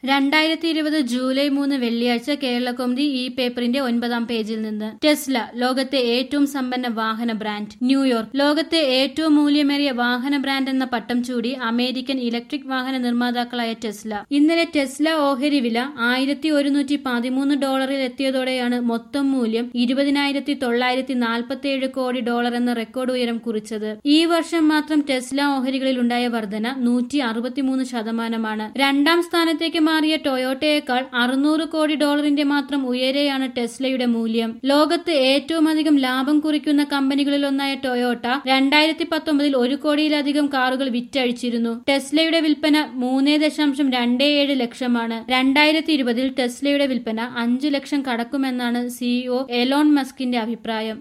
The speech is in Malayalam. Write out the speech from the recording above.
രണ്ടായിരത്തി ഇരുപത് ജൂലൈ മൂന്ന് വെള്ളിയാഴ്ച കേരളകൗമുദി ഈ പേപ്പറിന്റെ ഒൻപതാം പേജിൽ നിന്ന് ടെസ്ല ലോകത്തെ ഏറ്റവും സമ്പന്ന വാഹന ബ്രാൻഡ് ന്യൂയോർക്ക് ലോകത്തെ ഏറ്റവും മൂല്യമേറിയ വാഹന ബ്രാൻഡ് എന്ന പട്ടം ചൂടി അമേരിക്കൻ ഇലക്ട്രിക് വാഹന നിർമ്മാതാക്കളായ ടെസ്ല ഇന്നലെ ടെസ്ല ഓഹരി വില ആയിരത്തി ഒരുന്നൂറ്റി പതിമൂന്ന് ഡോളറിൽ എത്തിയതോടെയാണ് മൊത്തം മൂല്യം ഇരുപതിനായിരത്തി തൊള്ളായിരത്തി നാൽപ്പത്തിയേഴ് കോടി ഡോളർ എന്ന റെക്കോർഡ് ഉയരം കുറിച്ചത് ഈ വർഷം മാത്രം ടെസ്ല ഓഹരികളിൽ ഉണ്ടായ വർധന നൂറ്റി അറുപത്തിമൂന്ന് ശതമാനമാണ് രണ്ടാം സ്ഥാനത്തേക്ക് മാറിയ ടൊയോട്ടയേക്കാൾ അറുന്നൂറ് കോടി ഡോളറിന്റെ മാത്രം ഉയരെയാണ് ടെസ്ലയുടെ മൂല്യം ലോകത്ത് ഏറ്റവും അധികം ലാഭം കുറിക്കുന്ന കമ്പനികളിലൊന്നായ ടൊയോട്ട രണ്ടായിരത്തി പത്തൊമ്പതിൽ ഒരു കോടിയിലധികം കാറുകൾ വിറ്റഴിച്ചിരുന്നു ടെസ്ലയുടെ വിൽപ്പന മൂന്ന് ദശാംശം രണ്ട് ഏഴ് ലക്ഷമാണ് രണ്ടായിരത്തി ഇരുപതിൽ ടെസ്ലയുടെ വിൽപ്പന അഞ്ചു ലക്ഷം കടക്കുമെന്നാണ് സിഇഒ എലോൺ മസ്കിന്റെ അഭിപ്രായം